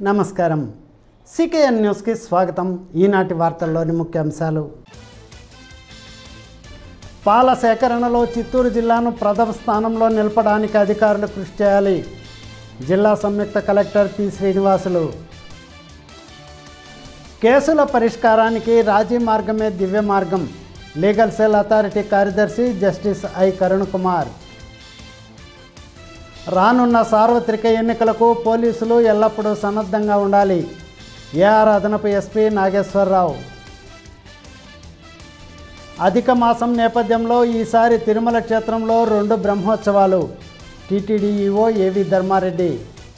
నమస్కారం సికేఎన్ న్యూస్కి స్వాగతం ఈనాటి వార్తల్లోని ముఖ్యాంశాలు పాల సేకరణలో చిత్తూరు జిల్లాను ప్రథమ స్థానంలో నిలపడానికి అధికారులు కృషి చేయాలి జిల్లా సంయుక్త కలెక్టర్ పి శ్రీనివాసులు కేసుల పరిష్కారానికి రాజీ మార్గమే దివ్య మార్గం లీగల్ సెల్ అథారిటీ కార్యదర్శి జస్టిస్ ఐ కరుణ్ కుమార్ రానున్న సార్వత్రిక ఎన్నికలకు పోలీసులు ఎల్లప్పుడూ సన్నద్ధంగా ఉండాలి ఏఆర్ అదనపు ఎస్పీ నాగేశ్వరరావు అధిక మాసం నేపథ్యంలో ఈసారి తిరుమల క్షేత్రంలో రెండు బ్రహ్మోత్సవాలు టీటీడీ ఈఓ ఏవి ధర్మారెడ్డి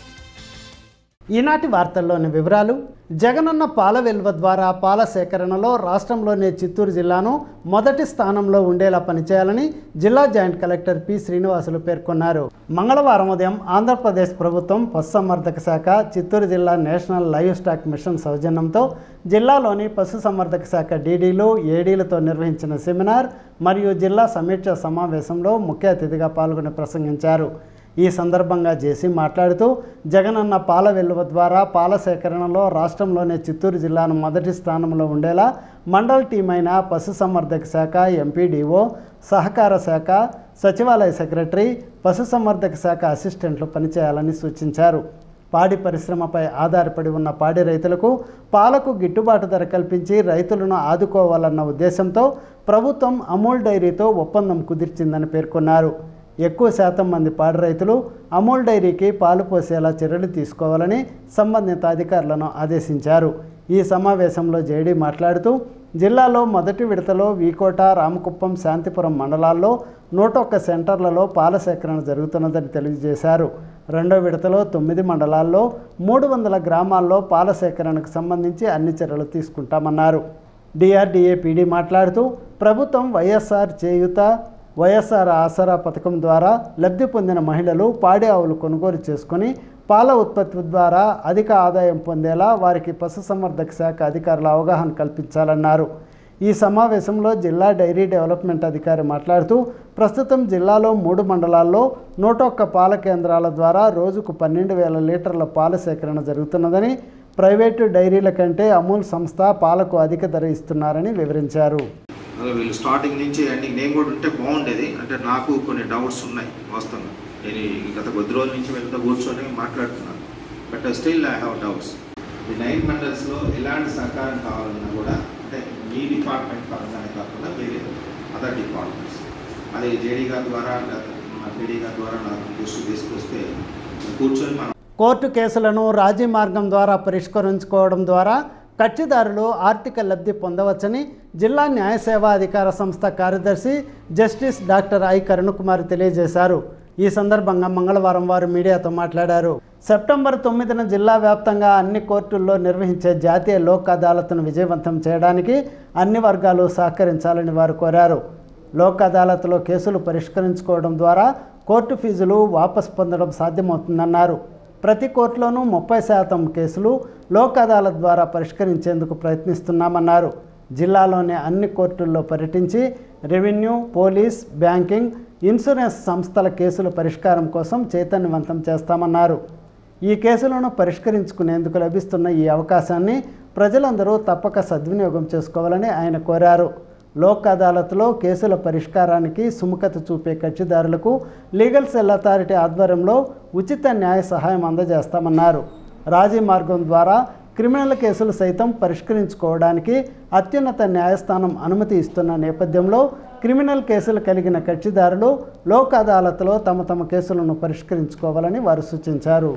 ఈనాటి వార్తల్లోని వివరాలు జగనన్న పాల వెలువ ద్వారా పాల సేకరణలో రాష్ట్రంలోని చిత్తూరు జిల్లాను మొదటి స్థానంలో ఉండేలా పనిచేయాలని జిల్లా జాయింట్ కలెక్టర్ పి శ్రీనివాసులు పేర్కొన్నారు మంగళవారం ఉదయం ఆంధ్రప్రదేశ్ ప్రభుత్వం పశుసంవర్ధక శాఖ చిత్తూరు జిల్లా నేషనల్ లైవ్ స్టాక్ మిషన్ సౌజన్యంతో జిల్లాలోని పశుసంవర్ధక శాఖ డీడీలు ఏడీలతో నిర్వహించిన సెమినార్ మరియు జిల్లా సమీక్ష సమావేశంలో ముఖ్య అతిథిగా పాల్గొని ప్రసంగించారు ఈ సందర్భంగా జేసీ మాట్లాడుతూ జగనన్న పాల వెలువ ద్వారా పాల సేకరణలో రాష్ట్రంలోనే చిత్తూరు జిల్లాను మొదటి స్థానంలో ఉండేలా మండల్ టీం అయిన పశుసంవర్ధక శాఖ ఎంపీడీఓ సహకార శాఖ సచివాలయ సెక్రటరీ పశుసంవర్ధక శాఖ అసిస్టెంట్లు పనిచేయాలని సూచించారు పాడి పరిశ్రమపై ఆధారపడి ఉన్న పాడి రైతులకు పాలకు గిట్టుబాటు ధర కల్పించి రైతులను ఆదుకోవాలన్న ఉద్దేశంతో ప్రభుత్వం అమూల్ డైరీతో ఒప్పందం కుదిర్చిందని పేర్కొన్నారు ఎక్కువ శాతం మంది పాడి రైతులు అమూల్ డైరీకి పాలు పోసేలా చర్యలు తీసుకోవాలని సంబంధిత అధికారులను ఆదేశించారు ఈ సమావేశంలో జేడీ మాట్లాడుతూ జిల్లాలో మొదటి విడతలో వీకోట రామకుప్పం శాంతిపురం మండలాల్లో నూట ఒక్క సెంటర్లలో పాల సేకరణ జరుగుతున్నదని తెలియజేశారు రెండో విడతలో తొమ్మిది మండలాల్లో మూడు వందల గ్రామాల్లో పాల సేకరణకు సంబంధించి అన్ని చర్యలు తీసుకుంటామన్నారు డిఆర్డీఏ పీడీ మాట్లాడుతూ ప్రభుత్వం వైఎస్ఆర్ చేయుత వైఎస్ఆర్ ఆసరా పథకం ద్వారా లబ్ధి పొందిన మహిళలు పాడి ఆవులు కొనుగోలు చేసుకుని పాల ఉత్పత్తి ద్వారా అధిక ఆదాయం పొందేలా వారికి పశుసంవర్ధక శాఖ అధికారుల అవగాహన కల్పించాలన్నారు ఈ సమావేశంలో జిల్లా డైరీ డెవలప్మెంట్ అధికారి మాట్లాడుతూ ప్రస్తుతం జిల్లాలో మూడు మండలాల్లో నూట ఒక్క పాల కేంద్రాల ద్వారా రోజుకు పన్నెండు వేల లీటర్ల పాల సేకరణ జరుగుతున్నదని ప్రైవేటు డైరీల కంటే అమూల్ సంస్థ పాలకు అధిక ధర ఇస్తున్నారని వివరించారు అలా వీళ్ళు స్టార్టింగ్ నుంచి ఎండింగ్ నేను కూడా ఉంటే బాగుండేది అంటే నాకు కొన్ని డౌట్స్ ఉన్నాయి వాస్తవంగా నేను ఈ గత కొద్ది రోజుల నుంచి వెళ్తా కూర్చొని మాట్లాడుతున్నాను but still I have doubts ఈ నైన్ మండల్స్లో ఎలాంటి సహకారం కావాలన్నా కూడా అంటే మీ డిపార్ట్మెంట్ పరంగానే కాకుండా వేరే అదర్ డిపార్ట్మెంట్స్ అదే జేడీ గారి ద్వారా మా పీడీ గారి ద్వారా నాకు దృష్టి తీసుకొస్తే కూర్చొని మనం కోర్టు కేసులను రాజీ మార్గం ద్వారా పరిష్కరించుకోవడం ద్వారా కక్షిదారులు ఆర్థిక లబ్ధి పొందవచ్చని జిల్లా న్యాయ సేవా అధికార సంస్థ కార్యదర్శి జస్టిస్ డాక్టర్ ఐ కరుణకుమారి తెలియజేశారు ఈ సందర్భంగా మంగళవారం వారు మీడియాతో మాట్లాడారు సెప్టెంబర్ తొమ్మిదిన జిల్లా వ్యాప్తంగా అన్ని కోర్టుల్లో నిర్వహించే జాతీయ లోక్ అదాలత్ను విజయవంతం చేయడానికి అన్ని వర్గాలు సహకరించాలని వారు కోరారు లోక్ అదాలత్లో కేసులు పరిష్కరించుకోవడం ద్వారా కోర్టు ఫీజులు వాపస్ పొందడం సాధ్యమవుతుందన్నారు ప్రతి కోర్టులోనూ ముప్పై శాతం కేసులు లోక్ అదాలత్ ద్వారా పరిష్కరించేందుకు ప్రయత్నిస్తున్నామన్నారు జిల్లాలోని అన్ని కోర్టుల్లో పర్యటించి రెవెన్యూ పోలీస్ బ్యాంకింగ్ ఇన్సూరెన్స్ సంస్థల కేసుల పరిష్కారం కోసం చైతన్యవంతం చేస్తామన్నారు ఈ కేసులను పరిష్కరించుకునేందుకు లభిస్తున్న ఈ అవకాశాన్ని ప్రజలందరూ తప్పక సద్వినియోగం చేసుకోవాలని ఆయన కోరారు లోక్ అదాలత్లో కేసుల పరిష్కారానికి సుముఖత చూపే కక్షిదారులకు లీగల్ సెల్ అథారిటీ ఆధ్వర్యంలో ఉచిత న్యాయ సహాయం అందజేస్తామన్నారు రాజీ మార్గం ద్వారా క్రిమినల్ కేసులు సైతం పరిష్కరించుకోవడానికి అత్యున్నత న్యాయస్థానం అనుమతి ఇస్తున్న నేపథ్యంలో క్రిమినల్ కేసులు కలిగిన కక్షిదారులు లోక్ అదాలత్లో తమ తమ కేసులను పరిష్కరించుకోవాలని వారు సూచించారు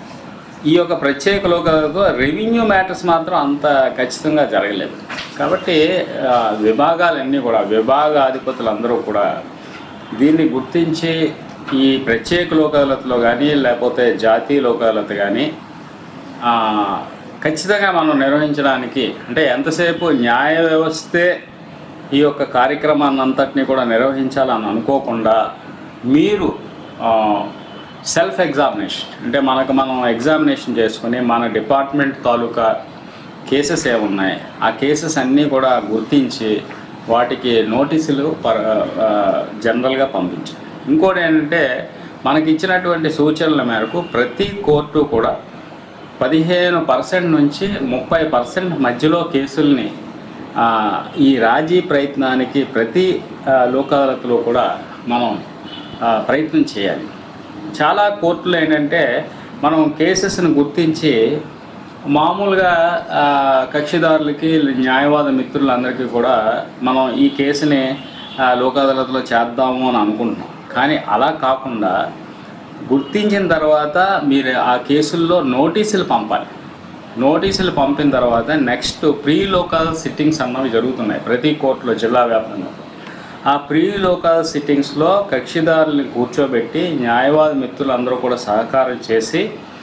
ఈ యొక్క ప్రత్యేక లోకాలతో రెవెన్యూ మ్యాటర్స్ మాత్రం అంత ఖచ్చితంగా జరగలేదు కాబట్టి ఆ, విభాగాలన్నీ కూడా విభాగాధిపతులందరూ కూడా దీన్ని గుర్తించి ఈ ప్రత్యేక లోకాలతలో కానీ లేకపోతే జాతీయ లోకాలత కానీ ఆ, ఖచ్చితంగా మనం నిర్వహించడానికి అంటే ఎంతసేపు న్యాయ వ్యవస్థే ఈ యొక్క కార్యక్రమాన్ని అంతటినీ కూడా నిర్వహించాలని అనుకోకుండా మీరు ఆ, సెల్ఫ్ ఎగ్జామినేషన్ అంటే మనకు మనం ఎగ్జామినేషన్ చేసుకుని మన డిపార్ట్మెంట్ తాలూకా కేసెస్ ఏమున్నాయి ఆ కేసెస్ అన్నీ కూడా గుర్తించి వాటికి నోటీసులు పర ఆ, జనరల్గా పంపించాలి ఇంకోటి ఏంటంటే మనకి ఇచ్చినటువంటి సూచనల మేరకు ప్రతి కోర్టు కూడా పదిహేను పర్సెంట్ నుంచి ముప్పై పర్సెంట్ మధ్యలో కేసుల్ని ఆ, ఈ రాజీ ప్రయత్నానికి ప్రతి ఆ, లోక్ అదాలత్లో కూడా మనం ఆ, ప్రయత్నం చేయాలి చాలా కోర్టులు ఏంటంటే మనం కేసెస్ని గుర్తించి మామూలుగా ఆ, కక్షిదారులకి న్యాయవాద మిత్రులందరికీ కూడా మనం ఈ కేసుని ఆ, లోక్ అదాలత్లో చేద్దాము అని అనుకుంటున్నాం కానీ అలా కాకుండా గుర్తించిన తర్వాత మీరు ఆ కేసుల్లో నోటీసులు పంపాలి నోటీసులు పంపిన తర్వాత నెక్స్ట్ ప్రీ లోకల్ సిట్టింగ్స్ అన్నవి జరుగుతున్నాయి ప్రతి కోర్టులో జిల్లా వ్యాప్తంగా ఆ ప్రీ లోకల్ సిట్టింగ్స్లో కక్షిదారుల్ని కూర్చోబెట్టి న్యాయవాద మిత్రులందరూ కూడా సహకారం చేసి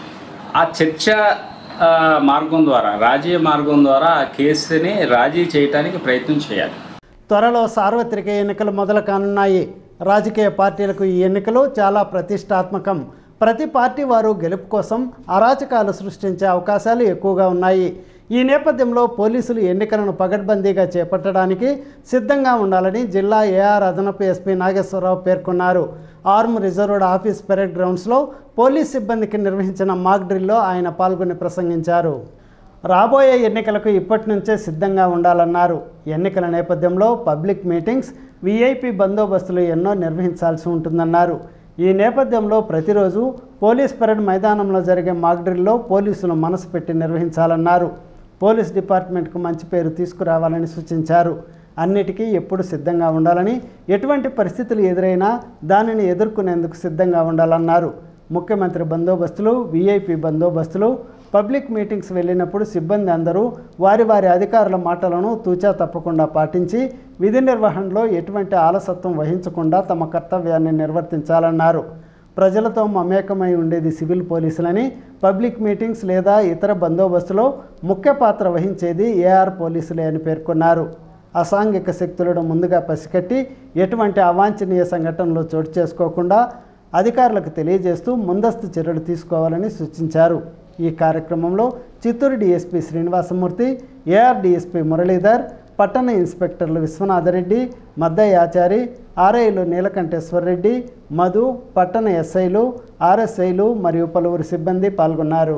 ఆ చర్చ ఆ, మార్గం ద్వారా రాజీ మార్గం ద్వారా ఆ కేసుని రాజీ చేయడానికి ప్రయత్నం చేయాలి త్వరలో సార్వత్రిక ఎన్నికలు మొదలు కానున్నాయి రాజకీయ పార్టీలకు ఈ ఎన్నికలు చాలా ప్రతిష్టాత్మకం ప్రతి పార్టీ వారు గెలుపు కోసం అరాచకాలు సృష్టించే అవకాశాలు ఎక్కువగా ఉన్నాయి ఈ నేపథ్యంలో పోలీసులు ఎన్నికలను పగడ్బందీగా చేపట్టడానికి సిద్ధంగా ఉండాలని జిల్లా ఏఆర్ అదనపు ఎస్పీ నాగేశ్వరరావు పేర్కొన్నారు ఆర్మ్ రిజర్వ్డ్ ఆఫీస్ పెరేడ్ గ్రౌండ్స్లో పోలీస్ సిబ్బందికి నిర్వహించిన మాక్ డ్రిల్లో ఆయన పాల్గొని ప్రసంగించారు రాబోయే ఎన్నికలకు ఇప్పటి నుంచే సిద్ధంగా ఉండాలన్నారు ఎన్నికల నేపథ్యంలో పబ్లిక్ మీటింగ్స్ వీఐపీ బందోబస్తులు ఎన్నో నిర్వహించాల్సి ఉంటుందన్నారు ఈ నేపథ్యంలో ప్రతిరోజు పోలీస్ పరేడ్ మైదానంలో జరిగే మాక్ డ్రిల్లో పోలీసులు మనసు పెట్టి నిర్వహించాలన్నారు పోలీస్ డిపార్ట్మెంట్కు మంచి పేరు తీసుకురావాలని సూచించారు అన్నిటికీ ఎప్పుడు సిద్ధంగా ఉండాలని ఎటువంటి పరిస్థితులు ఎదురైనా దానిని ఎదుర్కొనేందుకు సిద్ధంగా ఉండాలన్నారు ముఖ్యమంత్రి బందోబస్తులు వీఐపీ బందోబస్తులు పబ్లిక్ మీటింగ్స్ వెళ్ళినప్పుడు సిబ్బంది అందరూ వారి వారి అధికారుల మాటలను తూచా తప్పకుండా పాటించి విధి నిర్వహణలో ఎటువంటి ఆలసత్వం వహించకుండా తమ కర్తవ్యాన్ని నిర్వర్తించాలన్నారు ప్రజలతో మమేకమై ఉండేది సివిల్ పోలీసులని పబ్లిక్ మీటింగ్స్ లేదా ఇతర బందోబస్తులో ముఖ్య పాత్ర వహించేది ఏఆర్ పోలీసులే అని పేర్కొన్నారు అసాంఘిక శక్తులను ముందుగా పసిగట్టి ఎటువంటి అవాంఛనీయ సంఘటనలు చోటు చేసుకోకుండా అధికారులకు తెలియజేస్తూ ముందస్తు చర్యలు తీసుకోవాలని సూచించారు ఈ కార్యక్రమంలో Chittoor DSP Srinivasamurthy AR DSP Muralidhar పట్టణ ఇన్స్పెక్టర్లు విశ్వనాథరెడ్డి మద్దయ్యాచారి ఆర్ఐలు నీలకంఠేశ్వరరెడ్డి మధు పట్టణ ఎస్ఐలు ఆర్ఎస్ఐలు మరియు పలువురు సిబ్బంది పాల్గొన్నారు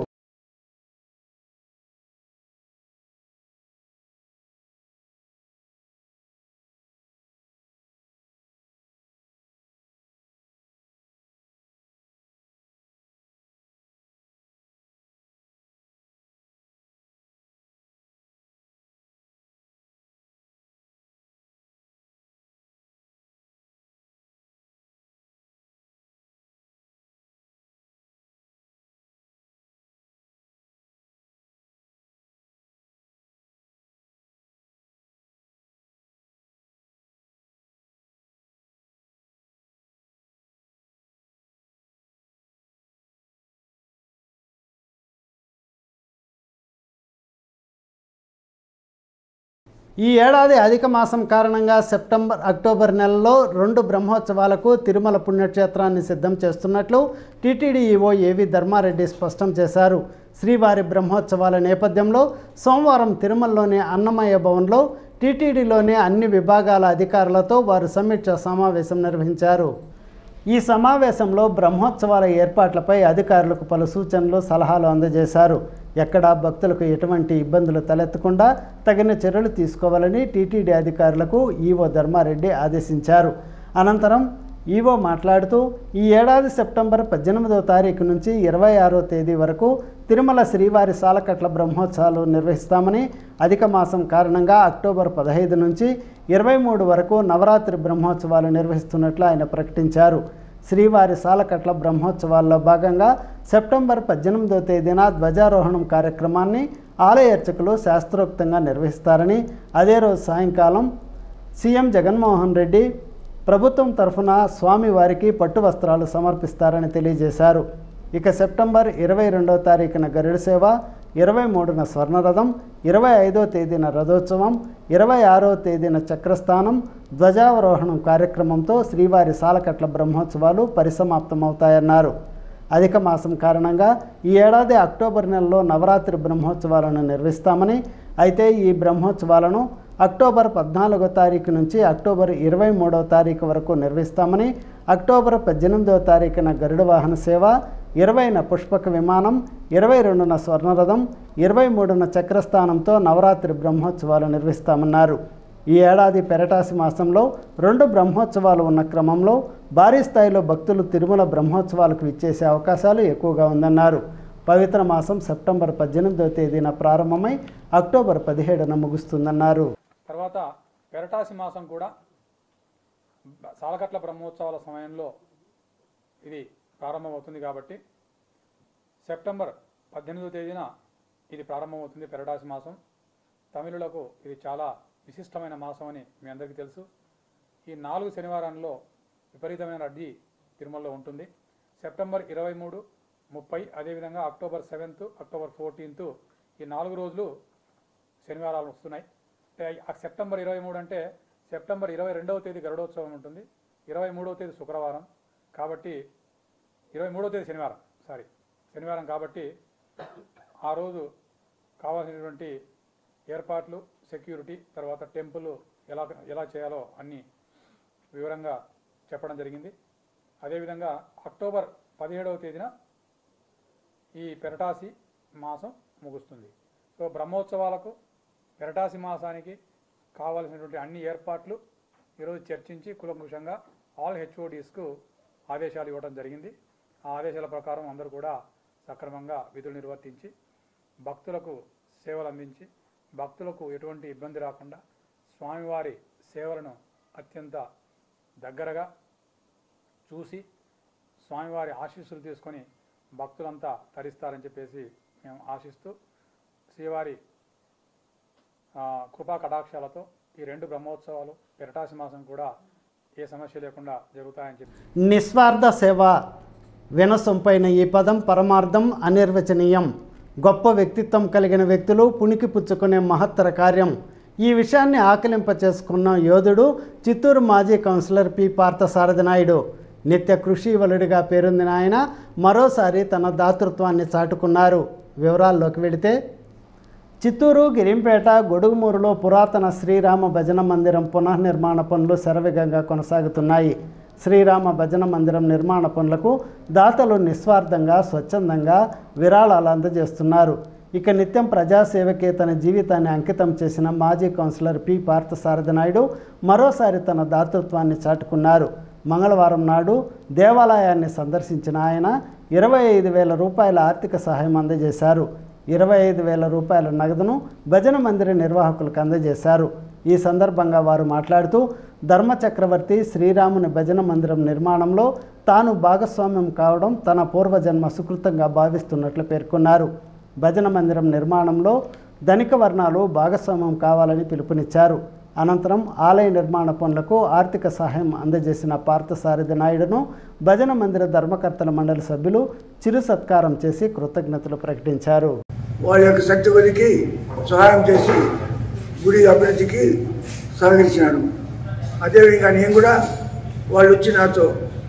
ఈ ఏడాది అధిక మాసం కారణంగా సెప్టెంబర్ అక్టోబర్ నెలలో రెండు బ్రహ్మోత్సవాలకు తిరుమల పుణ్యక్షేత్రాన్ని సిద్ధం చేస్తున్నట్లు టీటీడీ ఈవో ఏవి ధర్మారెడ్డి స్పష్టం చేశారు శ్రీవారి బ్రహ్మోత్సవాల నేపథ్యంలో సోమవారం తిరుమలలోని అన్నమయ్య భవన్లో టీటీడీలోని అన్ని విభాగాల అధికారులతో వారు సమీక్ష సమావేశం నిర్వహించారు ఈ సమావేశంలో బ్రహ్మోత్సవాల ఏర్పాట్లపై అధికారులకు పలు సూచనలు సలహాలు అందజేశారు ఎక్కడా భక్తులకు ఎటువంటి ఇబ్బందులు తలెత్తకుండా తగిన చర్యలు తీసుకోవాలని టీటీడీ అధికారులకు ఈవో ధర్మారెడ్డి ఆదేశించారు అనంతరం ఈవో మాట్లాడుతూ ఈ ఏడాది సెప్టెంబర్ పద్దెనిమిదవ తారీఖు నుంచి ఇరవై ఆరో తేదీ వరకు తిరుమల శ్రీవారి సాలకట్ల బ్రహ్మోత్సవాలు నిర్వహిస్తామని అధిక మాసం కారణంగా అక్టోబర్ పదహైదు నుంచి ఇరవై మూడు వరకు నవరాత్రి బ్రహ్మోత్సవాలు నిర్వహిస్తున్నట్లు ఆయన ప్రకటించారు శ్రీవారి సాలకట్ల బ్రహ్మోత్సవాల్లో భాగంగా సెప్టెంబర్ పద్దెనిమిదవ తేదీన ధ్వజారోహణం కార్యక్రమాన్ని ఆలయ అర్చకులు శాస్త్రోక్తంగా నిర్వహిస్తారని అదే రోజు సాయంకాలం సీఎం జగన్మోహన్ రెడ్డి ప్రభుత్వం తరఫున స్వామివారికి పట్టు వస్త్రాలు సమర్పిస్తారని తెలియజేశారు ఇక సెప్టెంబర్ ఇరవై రెండవ తారీఖున గరుడ సేవ ఇరవై మూడున స్వర్ణరథం ఇరవై ఐదో తేదీన రథోత్సవం ఇరవై ఆరో తేదీన చక్రస్థానం ధ్వజావరోహణం కార్యక్రమంతో శ్రీవారి సాలకట్ల బ్రహ్మోత్సవాలు పరిసమాప్తమవుతాయన్నారు అధిక మాసం కారణంగా ఈ ఏడాది అక్టోబర్ నెలలో నవరాత్రి బ్రహ్మోత్సవాలను నిర్వహిస్తామని అయితే ఈ బ్రహ్మోత్సవాలను అక్టోబర్ పద్నాలుగో తారీఖు నుంచి అక్టోబర్ ఇరవై మూడవ తారీఖు వరకు నిర్వహిస్తామని అక్టోబర్ పద్దెనిమిదవ తారీఖున గరుడ వాహన సేవ ఇరవైన పుష్పక విమానం ఇరవై రెండున స్వర్ణరథం ఇరవై మూడున చక్రస్థానంతో నవరాత్రి బ్రహ్మోత్సవాలు నిర్వహిస్తామన్నారు ఈ ఏడాది పెరటాసి మాసంలో రెండు బ్రహ్మోత్సవాలు ఉన్న క్రమంలో భారీ స్థాయిలో భక్తులు తిరుమల బ్రహ్మోత్సవాలకు ఇచ్చేసే అవకాశాలు ఎక్కువగా ఉందన్నారు పవిత్ర మాసం సెప్టెంబర్ పద్దెనిమిదవ తేదీన ప్రారంభమై అక్టోబర్ పదిహేడున ముగుస్తుందన్నారు తర్వాత పెరటాసి మాసం కూడా సాలకట్ల బ్రహ్మోత్సవాల సమయంలో ఇది ప్రారంభమవుతుంది కాబట్టి సెప్టెంబర్ పద్దెనిమిదవ తేదీన ఇది ప్రారంభమవుతుంది పెరటాసి మాసం తమిళులకు ఇది చాలా విశిష్టమైన మాసం అని మీ అందరికీ తెలుసు ఈ నాలుగు శనివారాల్లో విపరీతమైన రద్దీ తిరుమలలో ఉంటుంది సెప్టెంబర్ ఇరవై మూడు ముప్పై అదేవిధంగా అక్టోబర్ సెవెంత్ అక్టోబర్ ఫోర్టీన్త్ ఈ నాలుగు రోజులు శనివారాలు వస్తున్నాయి అంటే ఆ సెప్టెంబర్ ఇరవై మూడు అంటే సెప్టెంబర్ ఇరవై రెండవ తేదీ గరుడోత్సవం ఉంటుంది ఇరవై మూడవ తేదీ శుక్రవారం కాబట్టి ఇరవై మూడవ తేదీ శనివారం సారీ శనివారం కాబట్టి ఆ రోజు కావాల్సినటువంటి ఏర్పాట్లు సెక్యూరిటీ తర్వాత టెంపుల్ ఎలా ఎలా చేయాలో అన్ని వివరంగా చెప్పడం జరిగింది అదేవిధంగా అక్టోబర్ పదిహేడవ తేదీన ఈ పెరటాసి మాసం ముగుస్తుంది సో బ్రహ్మోత్సవాలకు పెరటాసి మాసానికి కావాల్సినటువంటి అన్ని ఏర్పాట్లు ఈరోజు చర్చించి కులంకుషంగా ఆల్ హెచ్ఓడీస్కు ఆదేశాలు ఇవ్వడం జరిగింది ఆ ఆదేశాల ప్రకారం అందరూ కూడా సక్రమంగా విధులు నిర్వర్తించి భక్తులకు సేవలు అందించి భక్తులకు ఎటువంటి ఇబ్బంది రాకుండా స్వామివారి సేవలను అత్యంత దగ్గరగా చూసి స్వామివారి ఆశీస్సులు తీసుకొని భక్తులంతా తరిస్తారని చెప్పేసి మేము ఆశిస్తూ శ్రీవారి ఆ, కృపా కటాక్షాలతో ఈ రెండు బ్రహ్మోత్సవాలు పెరటాసి మాసం కూడా ఏ సమస్య లేకుండా జరుగుతాయని చెప్పి నిస్వార్థ సేవ వినసొంపైన ఈ పదం పరమార్థం అనిర్వచనీయం గొప్ప వ్యక్తిత్వం కలిగిన వ్యక్తులు పుణికి పుచ్చుకునే మహత్తర కార్యం ఈ విషయాన్ని ఆకలింప చేసుకున్న యోధుడు చిత్తూరు మాజీ కౌన్సిలర్ పి పార్థసారథి నాయుడు నిత్య కృషి వలుడిగా పేరొందిన ఆయన మరోసారి తన దాతృత్వాన్ని చాటుకున్నారు వివరాల్లోకి వెళితే చిత్తూరు గిరింపేట గొడుగుమూరులో పురాతన శ్రీరామ భజన మందిరం పునర్నిర్మాణ పనులు శరవేగంగా కొనసాగుతున్నాయి శ్రీరామ భజన మందిరం నిర్మాణ పనులకు దాతలు నిస్వార్థంగా స్వచ్ఛందంగా విరాళాలు అందజేస్తున్నారు ఇక నిత్యం ప్రజాసేవకే తన జీవితాన్ని అంకితం చేసిన మాజీ కౌన్సిలర్ పి పార్థసారథి నాయుడు మరోసారి తన దాతృత్వాన్ని చాటుకున్నారు మంగళవారం నాడు దేవాలయాన్ని సందర్శించిన ఆయన ఇరవై ఐదు వేల రూపాయల ఆర్థిక సహాయం అందజేశారు ఇరవై ఐదు వేల రూపాయల నగదును భజన మందిర నిర్వాహకులకు అందజేశారు ఈ సందర్భంగా వారు మాట్లాడుతూ ధర్మచక్రవర్తి శ్రీరాముని భజన మందిరం నిర్మాణంలో తాను భాగస్వామ్యం కావడం తన పూర్వజన్మ సుకృతంగా భావిస్తున్నట్లు పేర్కొన్నారు భజన మందిరం నిర్మాణంలో ధనిక వర్ణాలు భాగస్వామ్యం కావాలని పిలుపునిచ్చారు అనంతరం ఆలయ నిర్మాణ పనులకు ఆర్థిక సహాయం అందజేసిన పార్థసారథి నాయుడును భజన మందిర ధర్మకర్తల మండలి సభ్యులు చిరు సత్కారం చేసి కృతజ్ఞతలు ప్రకటించారు వాళ్ళ యొక్క శక్తి కొద్దికి సహాయం చేసి గుడి అభివృద్ధికి సహకరించినాడు అదేవిధంగా నేను కూడా వాళ్ళు వచ్చి నాతో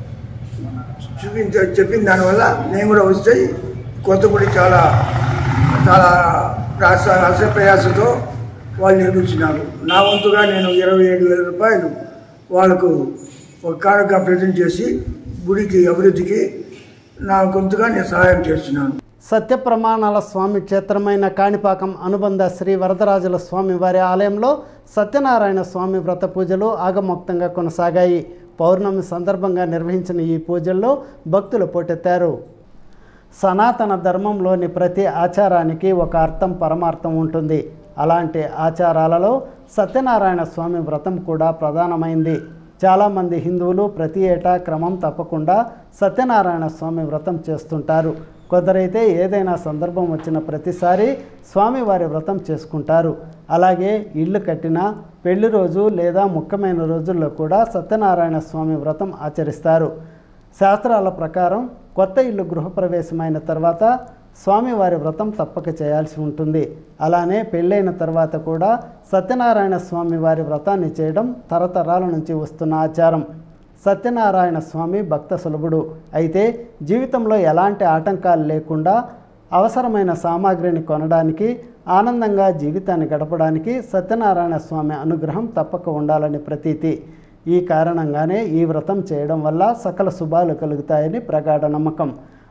చూపించ చెప్పిన దానివల్ల నేను కూడా వస్తే కొత్త గుడి చాలా చాలా ప్రాస అస ప్రయాసతో వాళ్ళు నిర్మించినారు నా వంతుగా నేను ఇరవై ఏడు వేల రూపాయలు వాళ్ళకు ఒక కానుక ప్రజెంట్ చేసి గుడికి అభివృద్ధికి నా వంతుగా నేను సహాయం చేస్తున్నాను సత్యప్రమాణాల స్వామి క్షేత్రమైన కాణిపాకం అనుబంధ శ్రీ వరదరాజుల స్వామి వారి ఆలయంలో సత్యనారాయణ స్వామి వ్రత పూజలు ఆగమోక్తంగా కొనసాగాయి పౌర్ణమి సందర్భంగా నిర్వహించిన ఈ పూజల్లో భక్తులు పోటెత్తారు సనాతన ధర్మంలోని ప్రతి ఆచారానికి ఒక అర్థం పరమార్థం ఉంటుంది అలాంటి ఆచారాలలో సత్యనారాయణ స్వామి వ్రతం కూడా ప్రధానమైంది చాలామంది హిందువులు ప్రతి ఏటా క్రమం తప్పకుండా సత్యనారాయణ స్వామి వ్రతం చేస్తుంటారు కొందరైతే ఏదైనా సందర్భం వచ్చిన ప్రతిసారి స్వామివారి వ్రతం చేసుకుంటారు అలాగే ఇల్లు కట్టిన పెళ్లి రోజు లేదా ముఖ్యమైన రోజుల్లో కూడా సత్యనారాయణ స్వామి వ్రతం ఆచరిస్తారు శాస్త్రాల ప్రకారం కొత్త ఇల్లు గృహప్రవేశమైన తర్వాత స్వామివారి వ్రతం తప్పక చేయాల్సి ఉంటుంది అలానే పెళ్ళైన తర్వాత కూడా సత్యనారాయణ స్వామి వారి వ్రతాన్ని చేయడం తరతరాల నుంచి వస్తున్న ఆచారం సత్యనారాయణ స్వామి భక్త సులభుడు అయితే జీవితంలో ఎలాంటి ఆటంకాలు లేకుండా అవసరమైన సామాగ్రిని కొనడానికి ఆనందంగా జీవితాన్ని గడపడానికి సత్యనారాయణ స్వామి అనుగ్రహం తప్పక ఉండాలని ప్రతీతి ఈ కారణంగానే ఈ వ్రతం చేయడం వల్ల సకల శుభాలు కలుగుతాయని ప్రగాఢ నమ్మకం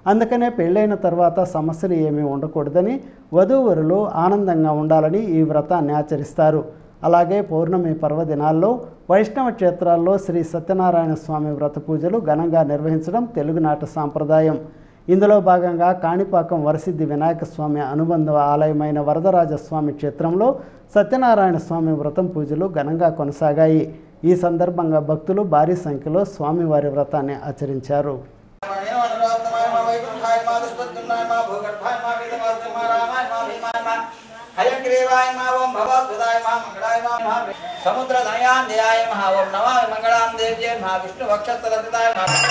అందుకనే పెళ్ళైన తర్వాత సమస్యలు ఏమీ ఉండకూడదని వధూవరులు ఆనందంగా ఉండాలని ఈ వ్రతాన్ని ఆచరిస్తారు అలాగే పౌర్ణమి పర్వదినాల్లో వైష్ణవ క్షేత్రాల్లో శ్రీ సత్యనారాయణ స్వామి వ్రత పూజలు ఘనంగా నిర్వహించడం తెలుగునాట సాంప్రదాయం ఇందులో భాగంగా కాణిపాకం వరసిద్ధి వినాయక స్వామి అనుబంధ ఆలయమైన వరదరాజస్వామి క్షేత్రంలో సత్యనారాయణ స్వామి వ్రతం పూజలు ఘనంగా కొనసాగాయి ఈ సందర్భంగా భక్తులు భారీ సంఖ్యలో స్వామివారి వ్రతాన్ని ఆచరించారు సముద్ర ధనయాంధ్యాయ మహా ఓం నమామి మంగళాం దేవ్యే మహా విష్ణు వక్షస్థలతాయ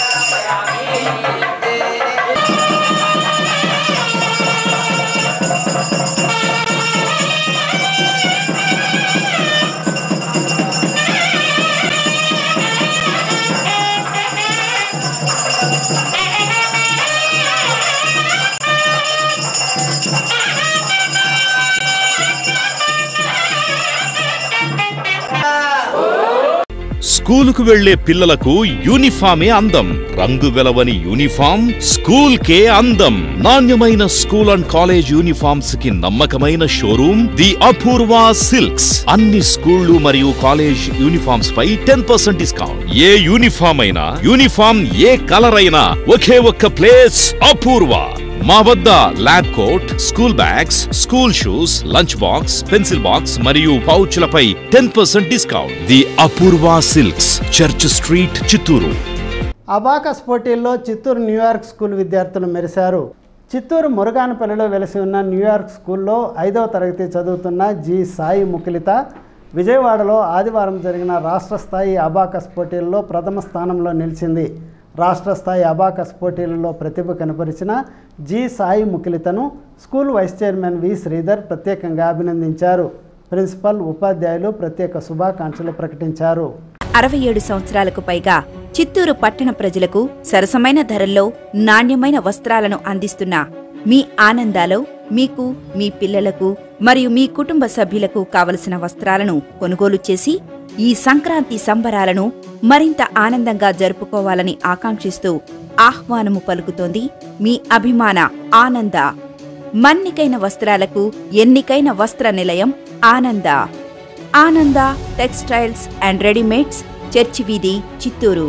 స్కూలుకు వెళ్లే పిల్లలకు యూనిఫామే అందం రంగు వెలవని యూనిఫామ్ స్కూల్ కే అందం నాణ్యమైన స్కూల్ అండ్ కాలేజ్ యూనిఫామ్స్ కి నమ్మకమైన షోరూమ్ ది అపూర్వ సిల్క్స్ అన్ని స్కూళ్లు మరియు కాలేజ్ యూనిఫామ్స్ పై టెన్ పర్సెంట్ డిస్కౌంట్ ఏ యూనిఫామ్ అయినా యూనిఫామ్ ఏ కలర్ అయినా ఒకే ఒక్క ప్లేస్ అపూర్వ మా వద్ద lab coat school bags school shoes lunch box pencil box మరియు పౌచ్లపై ten percent discount the Apoorva silks church street Chittoor abacus పోటీల్లో చిత్తూరు న్యూయార్క్ స్కూల్ విద్యార్థులు మెరిశారు చిత్తూరు మురుగానపల్లిలో వెలసి ఉన్న న్యూయార్క్ స్కూల్లో ఐదవ తరగతి చదువుతున్న జి సాయి ముఖిలిత విజయవాడలో ఆదివారం జరిగిన రాష్ట్ర స్థాయి అబాకస్ పోటీల్లో ప్రథమ స్థానంలో నిలిచింది రాష్ట్ర స్థాయి అబాకస్ పోటీలలో ప్రతిభ కనపరిచిన జి సాయి ముఖిలితను school vice chairman V Sridhar ప్రత్యేకంగా అభినందించారు ప్రిన్సిపల్ ఉపాధ్యాయులు ప్రత్యేక శుభాకాంక్షలు ప్రకటించారు అరవై ఏడు సంవత్సరాలకు పైగా చిత్తూరు పట్టణ ప్రజలకు సరసమైన ధరల్లో నాణ్యమైన వస్త్రాలను అందిస్తున్న మీ ఆనందాలో మీకు మీ పిల్లలకు మరియు మీ కుటుంబ సభ్యులకు కావలసిన వస్త్రాలను కొనుగోలు చేసి ఈ సంక్రాంతి సంబరాలను మరింత ఆనందంగా జరుపుకోవాలని ఆకాంక్షిస్తూ ఆహ్వానము పలుకుతోంది మీ అభిమాన ఆనంద మన్నికైన వస్త్రాలకు ఎన్నికైన వస్త్ర నిలయం ఆనంద ఆనంద టెక్స్టైల్స్ అండ్ రెడీమేడ్స్ చర్చి వీధి Chittoor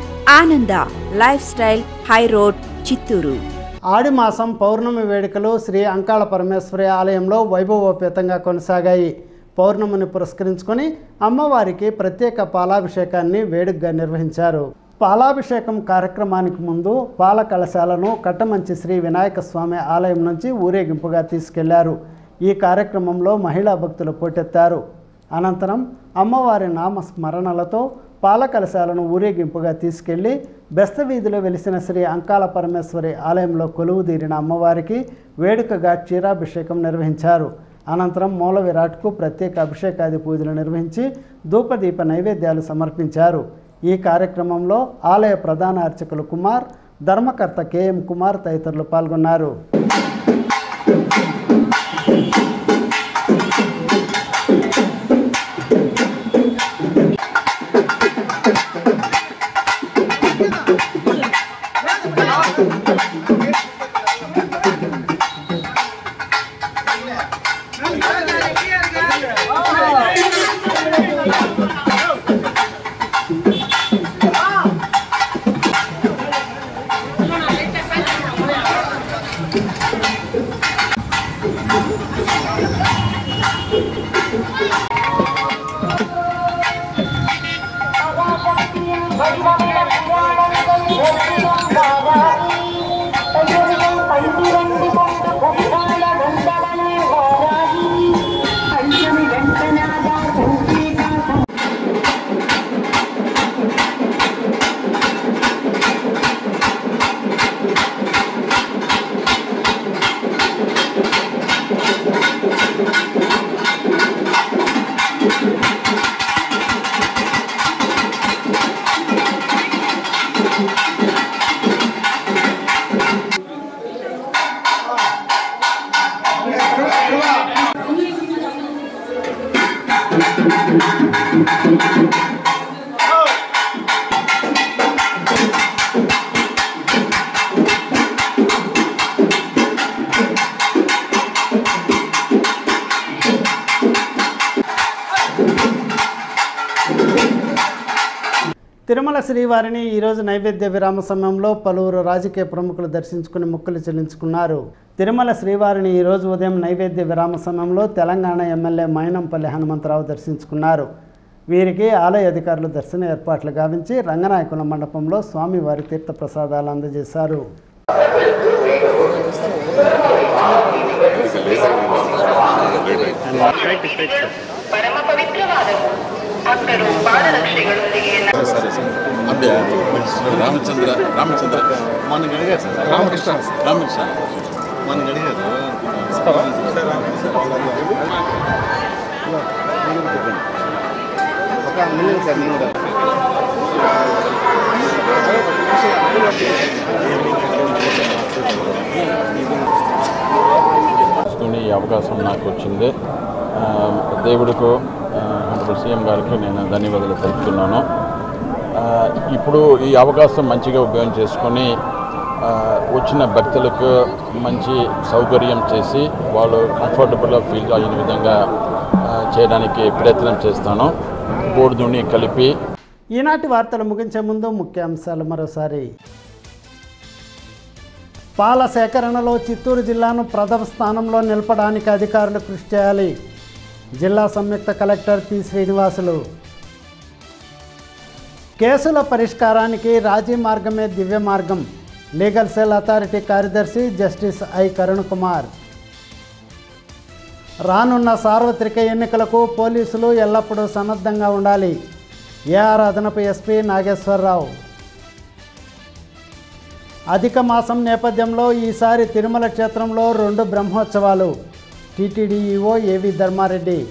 Ananda lifestyle high road Chittoor Aadi మాసం పౌర్ణమి వేడుకలు శ్రీ అంకాళ పరమేశ్వరి ఆలయంలో వైభవోపేతంగా కొనసాగాయి పౌర్ణమిని పురస్కరించుకొని అమ్మవారికి ప్రత్యేక పాలాభిషేకాన్ని వేడుకగా నిర్వహించారు పాలాభిషేకం కార్యక్రమానికి ముందు పాల కలశాలను కట్టమంచి శ్రీ వినాయక స్వామి ఆలయం నుంచి ఊరేగింపుగా తీసుకెళ్లారు ఈ కార్యక్రమంలో మహిళా భక్తులు పోటెత్తారు అనంతరం అమ్మవారి నామ స్మరణలతో పాల కలశాలను ఊరేగింపుగా తీసుకెళ్లి బెస్తవీధిలో వెలిసిన శ్రీ అంకాల పరమేశ్వరి ఆలయంలో కొలువుదీరిన అమ్మవారికి వేడుకగా క్షీరాభిషేకం నిర్వహించారు అనంతరం మూల విరాట్కు ప్రత్యేక అభిషేకాది పూజలు నిర్వహించి ధూపదీప నైవేద్యాలు సమర్పించారు ఈ కార్యక్రమంలో ఆలయ ప్రధాన అర్చకులు కుమార్ ధర్మకర్త కెఎం కుమార్ తదితరులు పాల్గొన్నారు తిరుమల శ్రీవారిని ఈరోజు నైవేద్య విరామ సమయంలో పలువురు రాజకీయ ప్రముఖులు దర్శించుకుని మొక్కులు చెల్లించుకున్నారు తిరుమల శ్రీవారిని ఈరోజు ఉదయం నైవేద్య విరామ సమయంలో తెలంగాణ ఎమ్మెల్యే మైనంపల్లి హనుమంతరావు దర్శించుకున్నారు వీరికి ఆలయ అధికారులు దర్శన ఏర్పాట్లు గావించి రంగనాయకుల మండపంలో స్వామివారి తీర్థ ప్రసాదాలు అందజేశారు ಪರಮ ಪವಿತ್ರವಾದವು ಭಕ್ತರು ಪಾದರಕ್ಷೆಗಳೊಂದಿಗೆ அப்படியா రామచంద్ర రామచంద్ర మనకి అడిగారు సార్ రామకృష్ణ రామకృష్ణ మనకి అడిగారు తీసుకునే ఈ అవకాశం నాకు వచ్చింది ఆ, దేవుడికి హండ్రెడ్ సీఎం గారికి నేను ధన్యవాదాలు తెలుపుతున్నాను ఆ, ఇప్పుడు ఈ అవకాశం మంచిగా ఉపయోగం చేసుకొని ఆ, వచ్చిన భక్తులకు మంచి సౌకర్యం చేసి వాళ్ళు కంఫర్టబుల్గా ఫీల్ అయిన విధంగా ఆ, చేయడానికి ప్రయత్నం చేస్తాను బోర్డుని కలిపి ఈనాటి వార్తలు ముగించే ముందు ముఖ్యాంశాలు మరోసారి పాల సేకరణలో చిత్తూరు జిల్లాను ప్రథమ స్థానంలో నిలపడానికి అధికారులు కృషి చేయాలి జిల్లా సంయుక్త కలెక్టర్ పి శ్రీనివాసులు కేసుల పరిష్కారానికి రాజీ మార్గమే దివ్య మార్గం లీగల్ సెల్ అథారిటీ కార్యదర్శి జస్టిస్ ఐ కరుణ్ కుమార్ రానున్న సార్వత్రిక ఎన్నికలకు పోలీసులు ఎల్లప్పుడూ సన్నద్ధంగా ఉండాలి ఏఆర్ అదనపు ఎస్పీ నాగేశ్వరరావు అధిక మాసం నేపథ్యంలో ఈసారి తిరుమల క్షేత్రంలో రెండు బ్రహ్మోత్సవాలు టీటీడీ ఈఓ ఏవి ధర్మారెడ్డి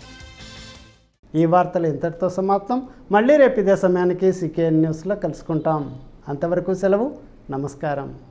ఈ వార్తలు ఇంతటితో సమాప్తం మళ్ళీ రేపు ఇదే సమయానికి సికేఎన్ న్యూస్లో కలుసుకుంటాం అంతవరకు సెలవు నమస్కారం